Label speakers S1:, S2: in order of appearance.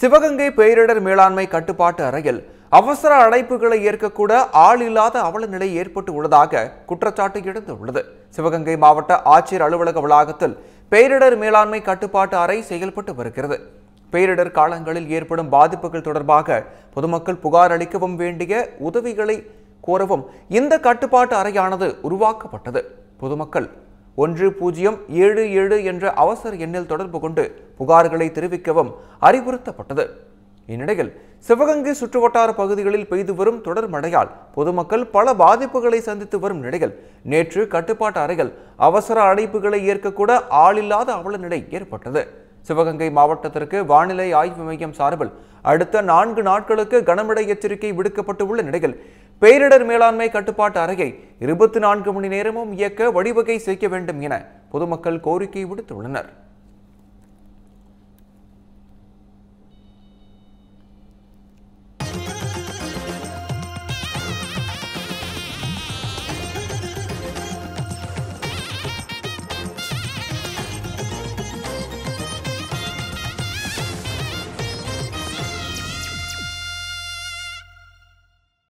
S1: சிவகங்கை பேரிடர் மேலாண்மை கட்டுப்பாட்டு அறையில் அவசர அழைப்புகளை ஏற்கக்கூட ஆள் இல்லாத அவல நிலை ஏற்பட்டு உள்ளதாக குற்றச்சாட்டு எழுந்துள்ளது சிவகங்கை மாவட்ட ஆட்சியர் அலுவலக வளாகத்தில் பேரிடர் மேலாண்மை கட்டுப்பாட்டு அறை செயல்பட்டு வருகிறது பேரிடர் காலங்களில் ஏற்படும் பாதிப்புகள் தொடர்பாக பொதுமக்கள் புகார் அளிக்கவும் வேண்டிய உதவிகளை கோரவும் இந்த கட்டுப்பாட்டு அறையானது உருவாக்கப்பட்டது பொதுமக்கள் ஒன்று பூஜ்ஜியம் ஏழு ஏழு என்ற அவசர எண்ணில் தொடர்பு கொண்டு புகார்களை தெரிவிக்கவும் அறிவுறுத்தப்பட்டது இந்நிலையில் சிவகங்கை சுற்றுவட்டார பகுதிகளில் பெய்து வரும் தொடர் மழையால் பொதுமக்கள் பல பாதிப்புகளை சந்தித்து வரும் நிலையில் நேற்று கட்டுப்பாட்டு அறைகள் அவசர அழைப்புகளை ஏற்கக்கூட ஆளில்லாத அவல நிலை ஏற்பட்டது சிவகங்கை மாவட்டத்திற்கு வானிலை ஆய்வு மையம் சார்பில் அடுத்த நான்கு நாட்களுக்கு கனமழை எச்சரிக்கை விடுக்கப்பட்டு உள்ள நிலையில் பேரிடர் மேலாண்மை கட்டுப்பாட்டு அறையை இருபத்தி நான்கு மணி நேரமும் இயக்க வழிவகை செய்ய வேண்டும் என பொதுமக்கள் கோரிக்கை விடுத்துள்ளனர்